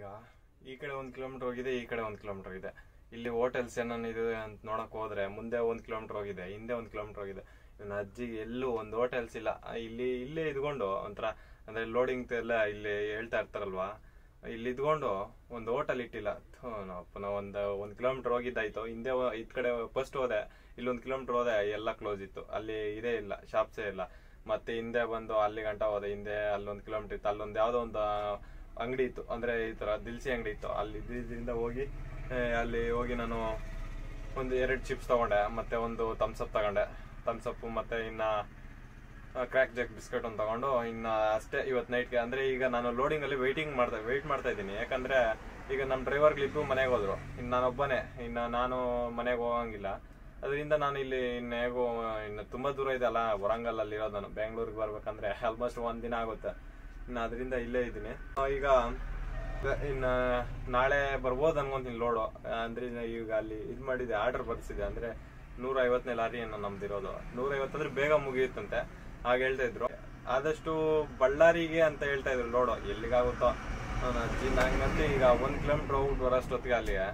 ಈಗ ಈ ಕಡೆ ಒಂದು ಕಿಲೋಮೀಟರ್ ಹೋಗಿದೆ ಈ ಕಡೆ ಒಂದು ಕಿಲೋಮೀಟರ್ ಇದೆ ಇಲ್ಲಿ ಹೋಟೆಲ್ಸ್ ಏನಾನ ಇದೆ ಅಂತ ನೋಡಕ್ ಹೋದ್ರೆ ಮುಂದೆ ಒಂದು ಕಿಲೋಮೀಟರ್ ಹೋಗಿದೆ ಹಿಂದೆ ಒಂದು ಕಿಲೋಮೀಟರ್ ಹೋಗಿದೆ ಇವನ ಅಜ್ಜಿಗೆ ಎಲ್ಲೂ ಒಂದು ಹೋಟೆಲ್ಸ್ ಇಲ್ಲ ಆ, ಇಲ್ಲಿ ಇಲ್ಲೇ ಇದ್ಕೊಂಡು ಒಂಥರ ಅಂದ್ರೆ ಲೋಡಿಂಗ್ ಎಲ್ಲ ಇಲ್ಲಿ ಹೇಳ್ತಾ ಇರ್ತಾರಲ್ವಾ ಇಲ್ಲಿ ಇದ್ಕೊಂಡು ಒಂದು ಹೋಟೆಲ್ ಇಟ್ಟಿಲ್ಲ ಥು, ನಾವಪ್ಪ ನಾವು ಒಂದು ಒಂದು ಕಿಲೋಮೀಟರ್ ಹೋಗಿದ್ದಾಯ್ತು ಹಿಂದೆ ಒ- ಇದ್ ಕಡೆ ಫಸ್ಟ್ ಹೋದೆ ಇಲ್ಲಿ ಒಂದು ಕಿಲೋಮೀಟರ್ ಹೋದೆ ಎಲ್ಲ ಕ್ಲೋಸ್ ಇತ್ತು ಅಲ್ಲಿ ಇದೇ ಇಲ್ಲ ಶಾಪ್ಸೇ ಇಲ್ಲ ಮತ್ತೆ ಹಿಂದೆ ಬಂದು ಅಲ್ಲಿ ಗಂಟ ಹೋದೆ ಹಿಂದೆ ಅಲ್ಲೊಂದು ಕಿಲೋಮೀಟರ್ ಇತ್ತು ಅಲ್ಲೊಂದು ಯಾವ್ದೋ ಒಂದು ಅಂಗಡಿ ಇತ್ತು ಅಂದ್ರೆ ಈ ತರ ದಿಲ್ಸಿ ಅಂಗಡಿ ಇತ್ತು ಅಲ್ಲಿ ಇದ್ರಿಂದ ಹೋಗಿ ಆ, ಅಲ್ಲಿ ಹೋಗಿ ನಾನು ಒಂದು ಎರಡು ಚಿಪ್ಸ್ ತಗೊಂಡೆ ಮತ್ತೆ ಒಂದು ಥಮ್ಸ್ ಅಪ್ ತಗೊಂಡೆ ಥಮ್ಸ್ ಅಪ್ ಮತ್ತೆ ಇನ್ನ ಕ್ರ್ಯಾಕ್ ಜಾಕ್ ಬಿಸ್ಕೆಟ್ ಒಂದು ತಗೊಂಡು ಇನ್ನ ಅಷ್ಟೇ ಇವತ್ತು ನೈಟ್ಗೆ ಅಂದ್ರೆ ಈಗ ನಾನು ಲೋಡಿಂಗ್ ಅಲ್ಲಿ ವೆಯ್ಟಿಂಗ್ ಮಾಡ್ತಾ ವೆಯ್ಟ್ ಮಾಡ್ತಾ ಇದ್ದೀನಿ ಯಾಕಂದ್ರೆ ಈಗ ನಮ್ಮ ಡ್ರೈವರ್ಗಳಿಬ್ರು ಮನೆಗೆ ಹೋದ್ರು ಇನ್ನು ನಾನೊಬ್ಬನೇ ಇನ್ನ ನಾನು ಮನೆಗೆ ಹೋಗಂಗಿಲ್ಲ ಅದರಿಂದ ನಾನು ಇಲ್ಲಿ ಇನ್ನು ಹೇಗೋ ಇನ್ನು ತುಂಬಾ ದೂರ ಇದೆ ಅಲ್ಲ ವರಂಗಲ್ ಅಲ್ಲಿ ಇರೋದು ನಾನು ಬೆಂಗಳೂರಿಗೆ ಬರ್ಬೇಕಂದ್ರೆ ಆಲ್ಮೋಸ್ಟ್ ಒಂದ್ ದಿನ ಆಗುತ್ತೆ ಇನ್ನು ಅದರಿಂದ ಇಲ್ಲೇ ಇದ್ದೀನಿ ಆ, ಈಗ ಇನ್ನ ನಾಳೆ ಬರ್ಬೋದು ಅನ್ಕೊಂತೀನಿ ಲೋಡು ಅಂದ್ರೆ ಈಗ ಅಲ್ಲಿ ಇದ್ ಮಾಡಿದೆ ಆರ್ಡರ್ ಬರ್ಸಿದೆ ಅಂದ್ರೆ ನೂರ ಐವತ್ತನೇ ಲಾರಿ ಏನೋ ನಮ್ದಿರೋದು ನೂರ ಐವತ್ತಂದ್ರೆ ಬೇಗ ಮುಗಿಯುತ್ತಂತೆ ಹಾಗೆ ಹೇಳ್ತಾ ಇದ್ರು ಆದಷ್ಟು ಬಳ್ಳಾರಿಗೆ ಅಂತ ಹೇಳ್ತಾ ಇದ್ರು ಲೋಡು ಎಲ್ಲಿಗಾಗುತ್ತೋ ನನ್ನ ಅಜ್ಜಿ ನಂಗಂತೂ ಈಗ ಒಂದ್ ಕಿಲೋಮೀಟರ್ ಹೋಗ್ಬಿಟ್ಟು ಬರೋಷ್ಟೊತ್ತಿಗೆ ಅಲ್ಲಿಗೆ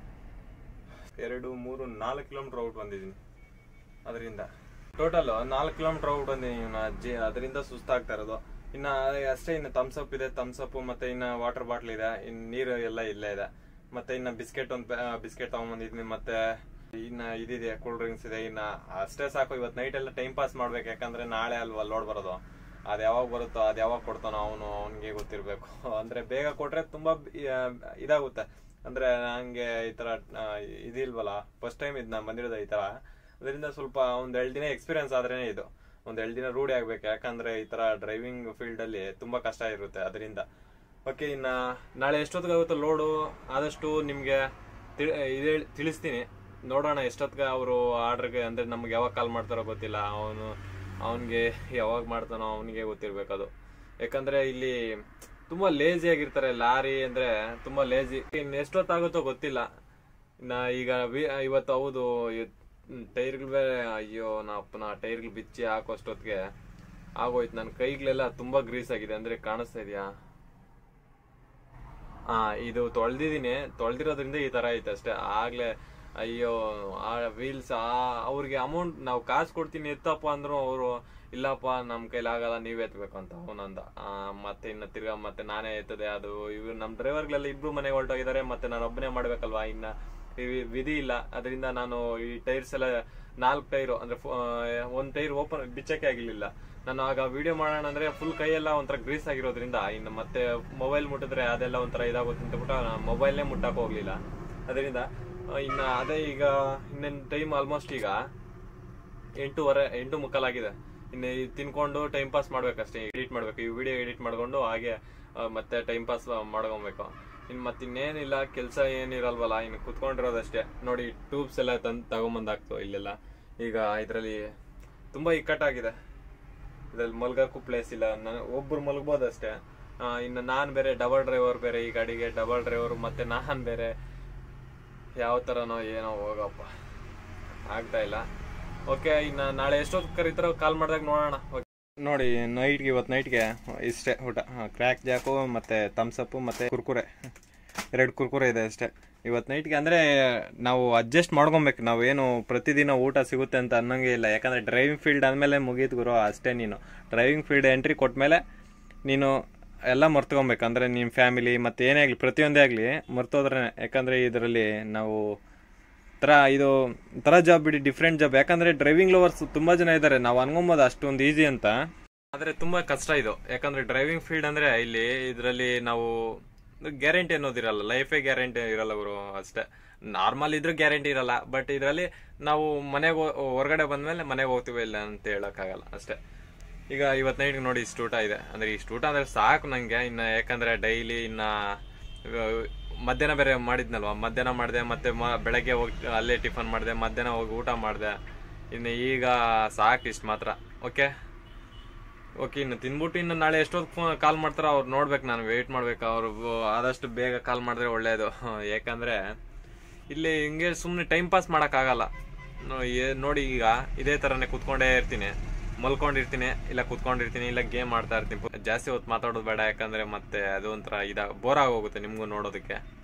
ಎರಡು ಮೂರು ನಾಲ್ಕು ಕಿಲೋಮೀಟರ್ ಹೋಗ್ಬಿಟ್ಟು ಬಂದಿದ್ದೀನಿ ಅದರಿಂದ ಟೋಟಲ್ ನಾಲ್ಕು ಕಿಲೋಮೀಟರ್ ಹೋಗ್ಬಿಟ್ಟು ಬಂದಿದ್ದೀನಿ ಇವ್ನ ಅಜ್ಜಿ ಅದರಿಂದ ಸುಸ್ತಾಗ್ತಾ ಇರೋದು ಇನ್ನ ಅಷ್ಟೇ ಇನ್ನು ಥಮ್ಸ್ ಅಪ್ ಇದೆ ಥಮ್ಸ್ ಅಪ್ ಮತ್ತೆ ಇನ್ನ ವಾಟರ್ ಬಾಟ್ಲ್ ಇದೆ ಇನ್ ನೀರು ಎಲ್ಲ ಇಲ್ಲೇ ಇದೆ ಮತ್ತೆ ಇನ್ನ ಬಿಸ್ಕೆಟ್ ಒಂದು ಬಿಸ್ಕೆಟ್ ತಗೊಂಡ್ಬಂದಿದ್ನಿ ಮತ್ತೆ ಇನ್ನ ಇದಿದೆ ಕೂಲ್ ಡ್ರಿಂಕ್ಸ್ ಇದೆ ಇನ್ನ ಅಷ್ಟೇ ಸಾಕು ಇವತ್ತು ನೈಟ್ ಎಲ್ಲ ಟೈಮ್ ಪಾಸ್ ಮಾಡ್ಬೇಕು ಯಾಕಂದ್ರೆ ನಾಳೆ ಅಲ್ವಾ ಲೋಡ್ ಬರೋದು ಅದ್ ಯಾವಾಗ ಬರುತ್ತೋ ಅದ್ ಯಾವಾಗ ಕೊಡ್ತಾನೋ ಅವನು ಅವನಿಗೆ ಗೊತ್ತಿರ್ಬೇಕು ಅಂದ್ರೆ ಬೇಗ ಕೊಟ್ರೆ ತುಂಬಾ ಆ, ಇದಾಗುತ್ತೆ ಅಂದ್ರೆ ನಂಗೆ ಈ ತರ ಆ, ಇದಿಲ್ವಲ್ಲ ಫಸ್ಟ್ ಟೈಮ್ ಇದ್ ನಾನು ಬಂದಿರೋದು ಈ ತರ ಅದರಿಂದ ಸ್ವಲ್ಪ ಒಂದ್ ಎರಡ್ ದಿನ ಎಕ್ಸ್ಪೀರಿಯನ್ಸ್ ಆದ್ರೇನೆ ಇದು ಒಂದ್ ಎರಡ್ ದಿನ ರೂಢಿ ಆಗ್ಬೇಕು ಯಾಕಂದ್ರೆ ಈ ತರ ಡ್ರೈವಿಂಗ್ ಫೀಲ್ಡ್ ಅಲ್ಲಿ ತುಂಬಾ ಕಷ್ಟ ಇರುತ್ತೆ ಅದರಿಂದ ಓಕೆ ಇನ್ನ ನಾಳೆ ಎಷ್ಟೊತ್ತಿಗಾಗುತ್ತೋ ಲೋಡು ಆದಷ್ಟು ನಿಮ್ಗೆ ತಿ- ಇದೇ ತಿಳಿಸ್ತೀನಿ ನೋಡೋಣ ಎಷ್ಟೊತ್ತಿಗೆ ಅವರು ಆರ್ಡರ್ಗೆ ಅಂದ್ರೆ ನಮ್ಗೆ ಯಾವಾಗ ಕಾಲ್ ಮಾಡ್ತಾರೋ ಗೊತ್ತಿಲ್ಲ ಅವನು ಅವನಿಗೆ ಯಾವಾಗ ಮಾಡ್ತಾನೋ ಅವನಿಗೆ ಗೊತ್ತಿರ್ಬೇಕು ಅದು ಯಾಕಂದ್ರೆ ಇಲ್ಲಿ ತುಂಬಾ ಲೇಜಿ ಆಗಿರ್ತಾರೆ ಲಾರಿ ಅಂದ್ರೆ ತುಂಬಾ ಲೇಜಿ ಇನ್ ಎಷ್ಟೊತ್ತಾಗುತ್ತೋ ಗೊತ್ತಿಲ್ಲ ಇನ್ನ ಈಗ ವಿ- ಇವತ್ತು ಹೌದು ಟೈರ್ಗಳು ಬೇರೆ ಅಯ್ಯೋ ನಾ ಅಪ್ಪನ ಟೈರ್ಗಳು ಬಿಚ್ಚಿ ಹಾಕೋಷ್ಟೊತ್ತಿಗೆ ಆಗೋಯ್ತು ನನ್ನ ಕೈಗಳೆಲ್ಲ ತುಂಬಾ ಗ್ರೀಸ್ ಆಗಿದೆ ಅಂದ್ರೆ ಕಾಣಿಸ್ತಾ ಇದೆಯಾ ಆ ಇದು ತೊಳ್ದಿದೀನಿ ತೊಳ್ದಿರೋದ್ರಿಂದ ಈ ತರ ಐತೆ ಅಷ್ಟೇ ಆಗ್ಲೇ ಅಯ್ಯೋ ಆ ವೀಲ್ಸ್ ಆ ಅವ್ರಿಗೆ ಅಮೌಂಟ್ ನಾವು ಕಾಸು ಕೊಡ್ತೀನಿ ಎತ್ತಪ್ಪ ಅಂದ್ರು ಅವರು ಇಲ್ಲಪ್ಪ ನಮ್ ಕೈಲಾಗಲ್ಲ ನೀವ್ ಎತ್ಬೇಕು ಅಂತ ಅವನಂದ ಆ, ಮತ್ತೆ ಇನ್ನ ತಿರ್ಗಾ ಮತ್ತೆ ನಾನೇ ಎತ್ತದೆ ಅದು ಇವ್ರು ನಮ್ ಡ್ರೈವರ್ಗಳೆಲ್ಲ ಇಬ್ರು ಮನೆಗೆ ಹೊರಟೋಗಿದ್ದಾರೆ ಮತ್ತೆ ನಾನು ಒಬ್ಬನೇ ಮಾಡ್ಬೇಕಲ್ವಾ ಇನ್ನ ಈ ವಿಧಿ ಇಲ್ಲ ಅದರಿಂದ ನಾನು ಈ ಟೈರ್ಸ್ ಎಲ್ಲ ನಾಲ್ಕು ಟೈರು ಅಂದ್ರೆ ಫು- ಆ, ಒಂದ್ ಟೈರ್ ಓಪನ್ ಬಿಚ್ಚಕ್ಕೆ ಆಗಿರ್ಲಿಲ್ಲ ನಾನು ಆಗ ವಿಡಿಯೋ ಮಾಡೋಣ ಅಂದ್ರೆ ಫುಲ್ ಕೈಯೆಲ್ಲ ಒಂಥರ ಗ್ರೀಸ್ ಆಗಿರೋದ್ರಿಂದ ಇನ್ನು ಮತ್ತೆ ಮೊಬೈಲ್ ಮುಟ್ಟಿದ್ರೆ ಅದೆಲ್ಲ ಒಂಥರ ಇದಾಗುತ್ತೆ ಅಂತ ಬಿಟ್ಟು ನಾನು ಮೊಬೈಲ್ನೇ ಮುಟ್ಟಕ್ ಹೋಗ್ಲಿಲ್ಲ ಅದರಿಂದ ಆ, ಇನ್ನ ಅದೇ ಈಗ ಇನ್ನೇನು ಟೈಮ್ ಆಲ್ಮೋಸ್ಟ್ ಈಗ ಎಂಟೂವರೆ ಎಂಟು ಮುಕ್ಕಾಲಾಗಿದೆ ಇನ್ನು ಇದ್ ತಿನ್ಕೊಂಡು ಟೈಮ್ ಪಾಸ್ ಮಾಡ್ಬೇಕಷ್ಟೇ ಎಡಿಟ್ ಮಾಡ್ಬೇಕು ಈ ವಿಡಿಯೋ ಎಡಿಟ್ ಮಾಡ್ಕೊಂಡು ಹಾಗೆ ಆ, ಮತ್ತೆ ಟೈಮ್ ಪಾಸ್ ಮಾಡ್ಕೊಬೇಕು ಇನ್ ಮತ್ತಿನ್ನೇನಿಲ್ಲ ಕೆಲಸ ಏನಿರಲ್ವಲ್ಲ ಇನ್ನು ಕುತ್ಕೊಂಡಿರೋದಷ್ಟೇ ನೋಡಿ ಟ್ಯೂಬ್ಸ್ ಎಲ್ಲ ತಂದು ತಗೊಂಬಂದಾಕ್ತು ಇಲ್ಲೆಲ್ಲ ಈಗ ಇದರಲ್ಲಿ ತುಂಬಾ ಇಕ್ಕಟ್ಟಾಗಿದೆ ಇದ್ರಲ್ಲಿ ಮಲ್ಗಕ್ಕೂ ಪ್ಲೇಸ್ ಇಲ್ಲ ನಾನು ಒಬ್ರು ಮಲ್ಗ್ಬೋದು ಅಷ್ಟೇ ಆ, ಇನ್ನು ನಾನ್ ಬೇರೆ ಡಬಲ್ ಡ್ರೈವರ್ ಬೇರೆ ಈ ಗಾಡಿಗೆ ಡಬಲ್ ಡ್ರೈವರ್ ಮತ್ತೆ ನಾನ್ ಬೇರೆ ಯಾವ ತರನೋ ಏನೋ ಹೋಗಪ್ಪ ಆಗ್ತಾ ಇಲ್ಲ ಓಕೆ ಇನ್ನ ನಾಳೆ ಎಷ್ಟೊತ್ತು ಕರೀತಾರೋ ಕಾಲ್ ಮಾಡಿದಾಗ ನೋಡೋಣ ನೋಡಿ ನೈಟ್ಗೆ ಇವತ್ತು ನೈಟ್ಗೆ ಇಷ್ಟೇ ಊಟ ಕ್ರ್ಯಾಕ್ ಜಾಕು ಮತ್ತೆ ಥಮ್ಸಪ್ಪು ಮತ್ತೆ ಕುರ್ಕುರೆ ಎರಡು ಕುರ್ಕುರೆ ಇದೆ ಅಷ್ಟೇ ಇವತ್ತು ನೈಟ್ಗೆ ಅಂದ್ರೆ ನಾವು ಅಡ್ಜಸ್ಟ್ ಮಾಡ್ಕೊಬೇಕು ನಾವೇನು ಪ್ರತಿದಿನ ಊಟ ಸಿಗುತ್ತೆ ಅಂತ ಅನ್ನಂಗೆ ಇಲ್ಲ ಯಾಕಂದ್ರೆ ಡ್ರೈವಿಂಗ್ ಫೀಲ್ಡ್ ಆದ್ಮೇಲೆ ಮುಗೀತು ಗುರು ಅಷ್ಟೇ ನೀನು ಡ್ರೈವಿಂಗ್ ಫೀಲ್ಡ್ ಎಂಟ್ರಿ ಕೊಟ್ಮೇಲೆ ನೀನು ಎಲ್ಲ ಮರ್ತ್ಕೊಬೇಕು ಅಂದ್ರೆ ನಿಮ್ಮ ಫ್ಯಾಮಿಲಿ ಮತ್ತೆ ಏನೇ ಆಗಲಿ ಪ್ರತಿಯೊಂದೇ ಆಗಲಿ ಮರ್ತೋದ್ರೆ ಯಾಕಂದ್ರೆ ಇದರಲ್ಲಿ ನಾವು ತರ ಇದು ತರ ಜಾಬ್ ಬಿಡಿ ಡಿಫ್ರೆಂಟ್ ಜಾಬ್ ಯಾಕಂದ್ರೆ ಡ್ರೈವಿಂಗ್ ಲವರ್ಸ್ ತುಂಬಾ ಜನ ಇದ್ದಾರೆ ನಾವು ಅನ್ಕೊಬೋದು ಅಷ್ಟೊಂದು ಈಸಿ ಅಂತ ಆದ್ರೆ ತುಂಬಾ ಕಷ್ಟ ಇದು ಯಾಕಂದ್ರೆ ಡ್ರೈವಿಂಗ್ ಫೀಲ್ಡ್ ಅಂದ್ರೆ ಇಲ್ಲಿ ಇದರಲ್ಲಿ ನಾವು ಗ್ಯಾರಂಟಿ ಅನ್ನೋದಿರಲ್ಲ ಲೈಫೇ ಗ್ಯಾರಂಟಿ ಇರಲ್ಲ ಅವರು ಅಷ್ಟೇ ನಾರ್ಮಲ್ ಇದ್ರೂ ಗ್ಯಾರಂಟಿ ಇರಲ್ಲ ಬಟ್ ಇದರಲ್ಲಿ ನಾವು ಮನೆಗೆ ಹೊರಗಡೆ ಬಂದ್ಮೇಲೆ ಮನೆಗೆ ಹೋಗ್ತೀವಿ ಇಲ್ಲ ಅಂತ ಹೇಳಕ್ಕಾಗಲ್ಲ ಅಷ್ಟೇ ಈಗ ಇವತ್ತು ನೈಟ್ ನೋಡಿ ಇಷ್ಟು ಊಟ ಇದೆ ಅಂದ್ರೆ ಇಷ್ಟು ಊಟ ಅಂದ್ರೆ ಸಾಕು ನಂಗೆ ಇನ್ನ ಯಾಕಂದ್ರೆ ಡೈಲಿ ಇನ್ನ ಆ, ಮಧ್ಯಾಹ್ನ ಬೇರೆ ಮಾಡಿದ್ನಲ್ವಾ ಮಧ್ಯಾಹ್ನ ಮಾಡಿದೆ ಮತ್ತೆ ಮ- ಬೆಳಗ್ಗೆ ಹೋಗಿ ಅಲ್ಲೇ ಟಿಫನ್ ಮಾಡಿದೆ ಮಧ್ಯಾಹ್ನ ಹೋಗಿ ಊಟ ಮಾಡಿದೆ ಇನ್ನು ಈಗ ಸಾಕು ಇಷ್ಟು ಮಾತ್ರ ಓಕೆ ಓಕೆ ಇನ್ನು ತಿನ್ಬಿಟ್ಟು ಇನ್ನು ನಾಳೆ ಎಷ್ಟೊತ್ತು ಕಾಲ್ ಮಾಡ್ತಾರೋ ಅವ್ರು ನೋಡ್ಬೇಕು ನಾನು ವೆಯ್ಟ್ ಮಾಡ್ಬೇಕು ಅವ್ರು ಆದಷ್ಟು ಬೇಗ ಕಾಲ್ ಮಾಡಿದ್ರೆ ಒಳ್ಳೇದು ಯಾಕಂದ್ರೆ ಇಲ್ಲಿ ಹಿಂಗೆ ಸುಮ್ಮನೆ ಟೈಮ್ ಪಾಸ್ ಮಾಡೋಕ್ಕಾಗಲ್ಲ ನೋ- ಏ- ನೋಡಿ ಈಗ ಇದೇ ಥರನೇ ಕುತ್ಕೊಂಡೇ ಇರ್ತೀನಿ ಮಲ್ಕೊಂಡಿರ್ತೀನಿ ಇಲ್ಲ ಕುತ್ಕೊಂಡಿರ್ತೀನಿ ಇಲ್ಲ ಗೇಮ್ ಆಡ್ತಾ ಇರ್ತೀನಿ ಜಾಸ್ತಿ ಹೊತ್ತು ಮಾತಾಡೋದು ಬೇಡ ಯಾಕಂದ್ರೆ ಮತ್ತೆ ಅದು ಒಂಥರ ಇದ ಬೋರ್ ಆಗೋಗುತ್ತೆ ನಿಮ್ಗೂ ನೋಡೋದಕ್ಕೆ